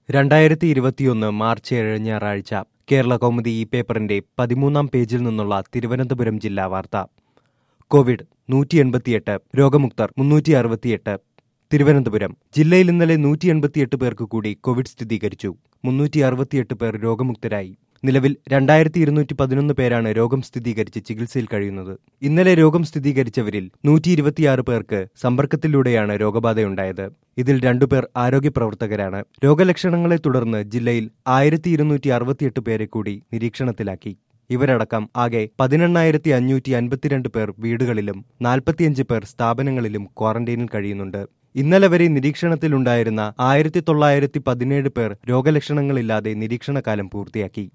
രണ്ടായിരത്തി ഇരുപത്തിയൊന്ന് മാർച്ച് ഏഴ് ഞായറാഴ്ച കേരള കൗമുദി ഈ പേപ്പറിന്റെ പതിമൂന്നാം പേജിൽ നിന്നുള്ള തിരുവനന്തപുരം ജില്ലാ വാർത്ത കോവിഡ് നൂറ്റി എൺപത്തിയെട്ട് രോഗമുക്തർ മുന്നൂറ്റി അറുപത്തിയെട്ട് തിരുവനന്തപുരം ജില്ലയിൽ ഇന്നലെ നൂറ്റി എൺപത്തിയെട്ട് പേർക്ക് കൂടി കോവിഡ് സ്ഥിരീകരിച്ചു മുന്നൂറ്റി അറുപത്തിയെട്ട് പേർ രോഗമുക്തരായി നിലവിൽ രണ്ടായിരത്തി ഇരുന്നൂറ്റി പതിനൊന്ന് പേരാണ് രോഗം സ്ഥിരീകരിച്ച് ചികിത്സയിൽ കഴിയുന്നത് ഇന്നലെ രോഗം സ്ഥിരീകരിച്ചവരിൽ നൂറ്റി ഇരുപത്തിയാറ് പേർക്ക് സമ്പർക്കത്തിലൂടെയാണ് രോഗബാധയുണ്ടായത് ഇതിൽ രണ്ടുപേർ ആരോഗ്യ പ്രവർത്തകരാണ് രോഗലക്ഷണങ്ങളെ തുടർന്ന് ജില്ലയിൽ ആയിരത്തി ഇരുന്നൂറ്റി അറുപത്തിയെട്ട് പേരെ കൂടി നിരീക്ഷണത്തിലാക്കി ഇവരടക്കം ആകെ പതിനെണ്ണായിരത്തി അഞ്ഞൂറ്റി അൻപത്തിരണ്ട് പേർ വീടുകളിലും നാൽപ്പത്തിയഞ്ച് പേർ സ്ഥാപനങ്ങളിലും ക്വാറന്റൈനിൽ കഴിയുന്നുണ്ട് ഇന്നലെ വരെ നിരീക്ഷണത്തിലുണ്ടായിരുന്ന ആയിരത്തി തൊള്ളായിരത്തി പതിനേഴ് പേർ രോഗലക്ഷണങ്ങളില്ലാതെ നിരീക്ഷണകാലം പൂർത്തിയാക്കി